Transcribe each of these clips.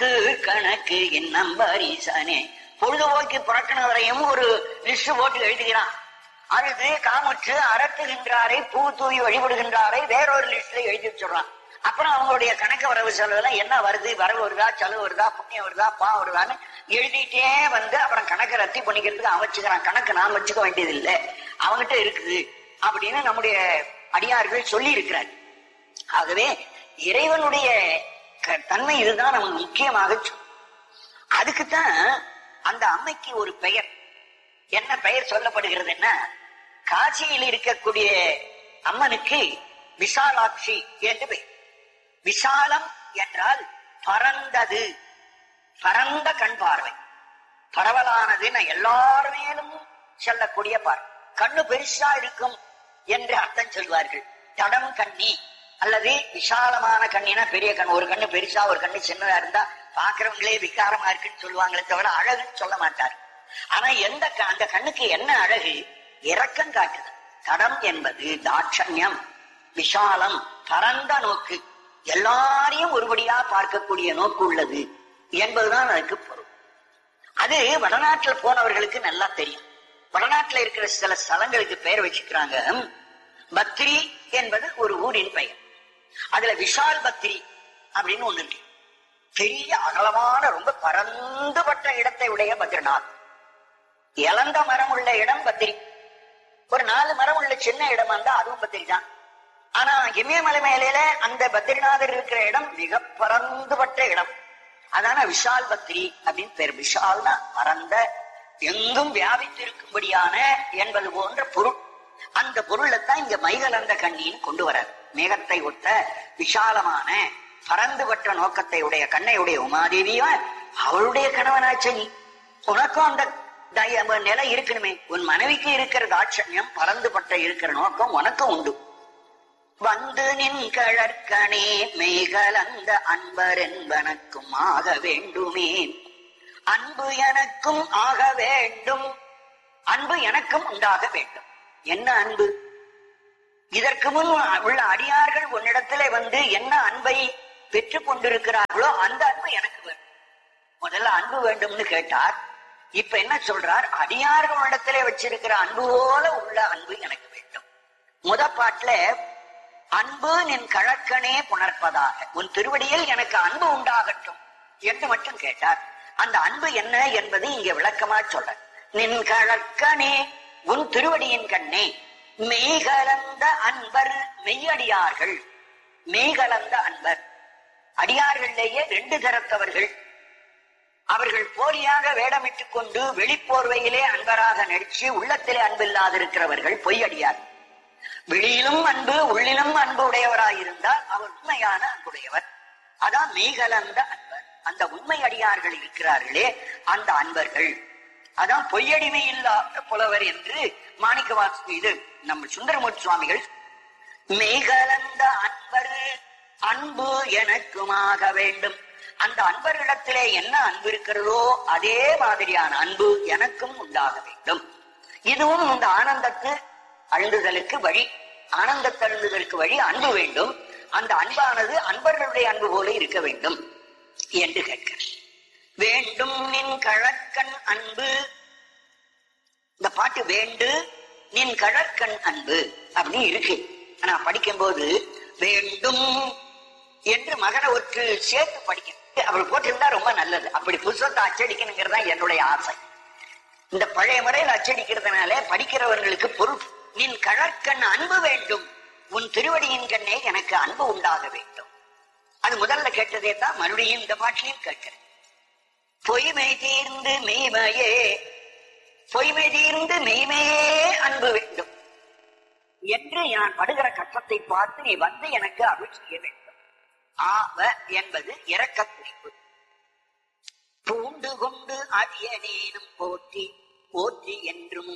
கணக்கு கணக்கு என் நம்பரீசனே பொழுதுபோக்கு புறக்கணவரையும் ஒரு லிஸ்ட் போட்டு எழுதுகிறான் அழுது காமுற்று அரட்டுகின்றாரை பூ தூவி வழிபடுகின்றாரை வேறொரு லிஸ்ட்ல எழுதி வச்சிடுறான் அப்புறம் அவங்களுடைய கணக்கு வரவு செலவுல என்ன வருது வரவு வருதா செலவு வருதா புண்ணியம் வருதா பா வருதான்னு எழுதிட்டே வந்து அப்புறம் கணக்கை ரத்தி பண்ணிக்கிறதுக்கு அவன் வச்சுக்கிறான் கணக்கு நாம் வச்சுக்க வேண்டியது இல்லை அவங்ககிட்ட இருக்குது அப்படின்னு நம்முடைய அடியார்கள் சொல்லி இருக்கிறார் ஆகவே இறைவனுடைய க- தன்மை இதுதான் நமக்கு முக்கியமாக சொல் அதுக்குத்தான் அந்த அம்மைக்கு ஒரு பெயர் என்ன பெயர் சொல்லப்படுகிறதுன்னா காசியில் இருக்கக்கூடிய அம்மனுக்கு விசாலாட்சி என்று பெயர் விசாலம் என்றால் பரந்தது பரந்த கண் பார்வை பரவலானது எல்லார் மேலும் செல்லக்கூடிய பார்வை கண்ணு பெருசா இருக்கும் என்று அர்த்தம் சொல்வார்கள் தடம் கண்ணி அல்லது விசாலமான கண்ணினா பெரிய கண் ஒரு கண்ணு பெருசா ஒரு கண்ணு சின்னதா இருந்தா பாக்குறவங்களே விகாரமா இருக்குன்னு சொல்லுவாங்களே தவிர அழகுன்னு சொல்ல மாட்டார் ஆனா எந்த க- அந்த கண்ணுக்கு என்ன அழகு இரக்கம் காட்டுது தடம் என்பது தாட்சண்யம் விஷாலம் பரந்த நோக்கு எல்லாரையும் ஒருபடியா பார்க்கக்கூடிய நோக்கு உள்ளது என்பதுதான் அதுக்கு பொருள் அது வடநாட்டுல போனவர்களுக்கு நல்லா தெரியும் வடநாட்டுல இருக்கிற சில ஸ்தலங்களுக்கு பெயர் வச்சுக்கிறாங்க பத்ரி என்பது ஒரு ஊரின் பெயர் அதுல விஷால் பத்ரி அப்படின்னு ஒண்ணு இருக்கு பெரிய அகலமான ரொம்ப பரந்துபட்ட இடத்தை உடைய பத்ரிநாத் இளந்த மரம் உள்ள இடம் பத்திரி ஒரு நாலு மரம் உள்ள சின்ன இடம் வந்தா அதுவும் பத்திரி தான் ஆனா இமயமலை மேலையில அந்த பத்ரிநாதர் இருக்கிற இடம் மிக பரந்துபட்ட இடம் அதான விஷால் பத்ரி அப்படின்னு பேர் விஷால்னா பரந்த எங்கும் வியாபித்திருக்கும்படியான என்பது போன்ற பொருள் அந்த பொருளை தான் இங்க மைகலந்த கண்ணின்னு கொண்டு வர மேகத்தை ஒத்த விஷாலமான பரந்துபட்ட நோக்கத்தை உடைய கண்ணை உடைய உமாதேவியா அவளுடைய கணவனாச்ச நீ உனக்கும் அந்த தய- நிலை இருக்கணுமே உன் மனைவிக்கு இருக்கிற தாட்சண்யம் பரந்துபட்ட இருக்கிற நோக்கம் உனக்கும் உண்டு வந்து நின் கழற்கனே மேகலந்த அன்பர் என்பனக்கும் ஆக வேண்டுமே அன்பு எனக்கும் ஆக வேண்டும் அன்பு எனக்கும் உண்டாக வேண்டும் என்ன அன்பு இதற்கு முன் உள்ள அடியார்கள் உன்னிடத்திலே வந்து என்ன அன்பை பெற்றுக் கொண்டிருக்கிறார்களோ அந்த அன்பு எனக்கு வேண்டும் முதல்ல அன்பு வேண்டும்னு கேட்டார் இப்ப என்ன சொல்றார் அடியார்களிடத்திலே வச்சிருக்கிற அன்பு போல உள்ள அன்பு எனக்கு வேண்டும் முத பாட்டுல அன்பு நின் கழக்கனே புணர்ப்பதாக உன் திருவடியில் எனக்கு அன்பு உண்டாகட்டும் என்று மட்டும் கேட்டார் அந்த அன்பு என்ன என்பது இங்க விளக்கமா சொல்ற நின் கழக்கனே உன் திருவடியின் கண்ணே மெய்கலந்த அன்பர் மெய்யடியார்கள் மெய்கலந்த அன்பர் அடியார்களிலேயே ரெண்டு தரத்தவர்கள் அவர்கள் போலியாக வேடமிட்டுக் கொண்டு வெளிப்போர்வையிலே அன்பராக நடிச்சு உள்ளத்திலே அன்பில்லாதிருக்கிறவர்கள் பொய்யடியார் வெளியிலும் அன்பு உள்ளிலும் அன்பு உடையவராயிருந்தால் அவர் உண்மையான அன்புடையவர் அதான் மெய்கலந்த அன்பர் அந்த உண்மை அடியார்கள் இருக்கிறார்களே அந்த அன்பர்கள் அதான் பொய்யடிமை இல்லாத புலவர் என்று மாணிக்க வாசு இது நம்ம சுந்தரமூர்த்தி சுவாமிகள் மெய்கலந்த அன்பர் அன்பு எனக்குமாக வேண்டும் அந்த அன்பரிடத்திலே என்ன அன்பு இருக்கிறதோ அதே மாதிரியான அன்பு எனக்கும் உண்டாக வேண்டும் இதுவும் இந்த ஆனந்தத்து அழுந்துதலுக்கு வழி ஆனந்தத்து அழுந்துதலுக்கு வழி அன்பு வேண்டும் அந்த அன்பானது அன்பர்களுடைய அன்பு போல இருக்க வேண்டும் என்று கேட்கிறார் வேண்டும் நின் கழற்கண் அன்பு இந்த பாட்டு வேண்டு நின் கழற்கண் அன்பு அப்படின்னு இருக்கு ஆனா படிக்கும்போது வேண்டும் என்று மகனை ஒற்று சேர்த்து படிக்கணும் அவர் போட்டிருந்தா ரொம்ப நல்லது அப்படி புஸ்தகத்தை அச்சடிக்கணுங்கிறது தான் என்னுடைய ஆசை இந்த பழைய முறையில் அச்சடிக்கிறதுனால படிக்கிறவர்களுக்கு பொருள் நின் கழற்கண் அன்பு வேண்டும் உன் திருவடியின் கண்ணே எனக்கு அன்பு உண்டாக வேண்டும் அது முதல்ல கேட்டதே தான் மறுபடியும் இந்த பாட்டிலையும் கேட்கிறேன் பொய்மை தீர்ந்து மெய்மையே பொய்மை தீர்ந்து மெய்மையே அன்பு வேண்டும் என்று நான் படுகிற கஷ்டத்தை பார்த்து நீ வந்து எனக்கு அருள் செய்ய வேண்டும் ஆவ என்பது இரக்க குறிப்பு பூண்டு கொண்டு அடியனேனும் போற்றி போற்றி என்றும்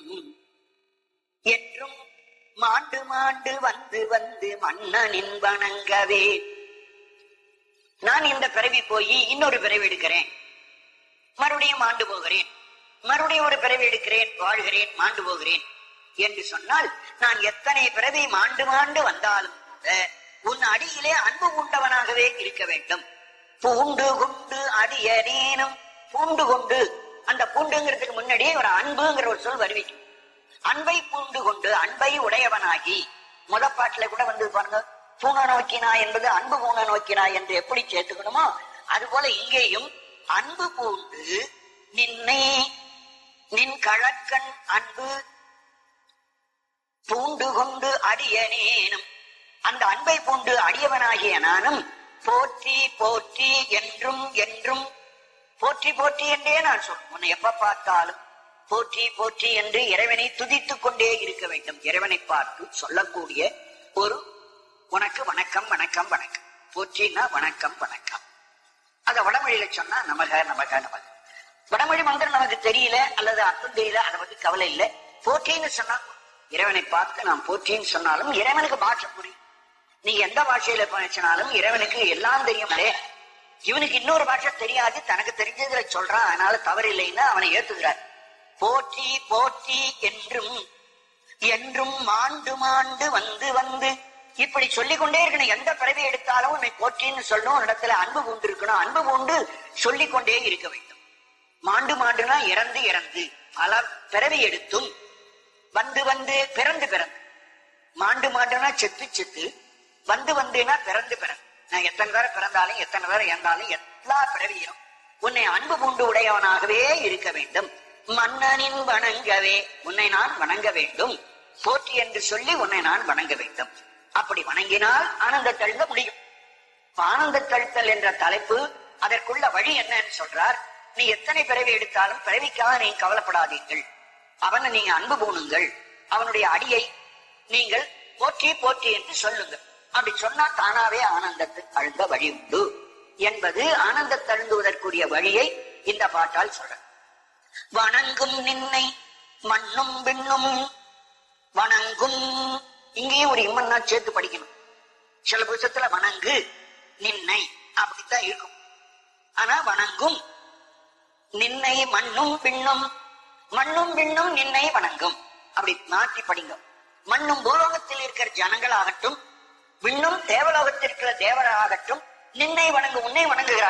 என்றும் மாண்டு மாண்டு வந்து வந்து மன்னனின் வணங்கவே நான் இந்த பிறவி போய் இன்னொரு பிறவி எடுக்கிறேன் மறுபடியும் மாண்டு போகிறேன் மறுபடியும் ஒரு பிறவி எடுக்கிறேன் வாழ்கிறேன் மாண்டு போகிறேன் என்று சொன்னால் நான் எத்தனை பிறவி மாண்டு மாண்டு வந்தாலும் கூட உன் அடியிலே அன்பு உண்டவனாகவே இருக்க வேண்டும் பூண்டு கொண்டு அடியனேனும் பூண்டு கொண்டு அந்த பூண்டுங்கிறதுக்கு முன்னாடியே ஒரு அன்புங்கிற ஒரு சொல் வருவிக்கும் அன்பை பூண்டு கொண்டு அன்பை உடையவனாகி முத பாட்டுல கூட வந்து பாருங்க பூன நோக்கினா என்பது அன்பு பூன நோக்கினா என்று எப்படி சேர்த்துக்கணுமோ அது போல இங்கேயும் அன்பு பூண்டு நின்னை நின் கழக்கன் அன்பு பூண்டு கொண்டு அடியனேனும் அந்த அன்பை பூண்டு அடியவனாகிய நானும் போற்றி போற்றி என்றும் என்றும் போற்றி போற்றி என்றே நான் சொல்றேன் உன்னை எப்ப பார்த்தாலும் போற்றி போற்றி என்று இறைவனை துதித்துக் கொண்டே இருக்க வேண்டும் இறைவனை பார்த்து சொல்லக்கூடிய ஒரு உனக்கு வணக்கம் வணக்கம் வணக்கம் போற்றினா வணக்கம் வணக்கம் அத வடமொழியில சொன்னா நமக நமக நமக வடமொழி மந்திரம் நமக்கு தெரியல அல்லது அர்த்தம் தெரியல அதை பத்தி கவலை இல்லை போற்றின்னு சொன்னா இறைவனை பார்த்து நாம் போற்றின்னு சொன்னாலும் இறைவனுக்கு பாஷை புரியும் நீ எந்த பாஷையில பேசினாலும் இறைவனுக்கு எல்லாம் தெரியும்லே இவனுக்கு இன்னொரு பாஷை தெரியாது தனக்கு தெரிஞ்சதுல சொல்றான் அதனால தவறில்லைன்னு அவனை ஏத்துக்கிறார் போற்றி போற்றி என்றும் என்றும் மாண்டு மாண்டு வந்து வந்து இப்படி சொல்லிக் கொண்டே இருக்கணும் எந்த பிறவி எடுத்தாலும் உன்னை போற்றின்னு சொல்லணும் ஒரு இடத்துல அன்பு பூண்டு இருக்கணும் அன்பு பூண்டு சொல்லிக் கொண்டே இருக்க வேண்டும் மாண்டு மாண்டுனா இறந்து இறந்து பல பிறவி எடுத்தும் வந்து வந்து பிறந்து பிறந்து மாண்டு மாண்டுனா செத்து செத்து வந்து வந்துனா பிறந்து பிறந்து நான் எத்தனை பேரை பிறந்தாலும் எத்தனை பேரை இறந்தாலும் எல்லா பிறவியும் உன்னை அன்பு பூண்டு உடையவனாகவே இருக்க வேண்டும் மன்னனின் வணங்கவே உன்னை நான் வணங்க வேண்டும் போற்றி என்று சொல்லி உன்னை நான் வணங்க வேண்டும் அப்படி வணங்கினால் ஆனந்த தழுந்த முடியும் இப்ப ஆனந்த தழுத்தல் என்ற தலைப்பு அதற்குள்ள வழி என்னன்னு சொல்றார் நீ எத்தனை பிறவி எடுத்தாலும் பிறவிக்காக நீ கவலைப்படாதீர்கள் அவனை நீங்க அன்பு பூணுங்கள் அவனுடைய அடியை நீங்கள் போற்றி போற்றி என்று சொல்லுங்கள் அப்படி சொன்னா தானாவே ஆனந்தத்துக்கு அழுந்த வழி உண்டு என்பது ஆனந்த தழுந்துவதற்குரிய வழியை இந்த பாட்டால் சொல்ற வணங்கும் நின்னை மண்ணும் விண்ணும் வணங்கும் இங்கேயும் ஒரு இம்மன்னா சேர்த்து படிக்கணும் சில புத்தகத்துல வணங்கு நின்னை அப்படித்தான் இருக்கும் ஆனா வணங்கும் நின்னை மண்ணும் விண்ணும் மண்ணும் விண்ணும் நின்னை வணங்கும் அப்படி மாற்றி படிங்க மண்ணும் பூலோகத்தில் இருக்கிற ஜனங்களாகட்டும் விண்ணும் தேவலோகத்தில் இருக்கிற தேவராகட்டும் நின்னை வணங்கு உன்னை வணங்குகிறார்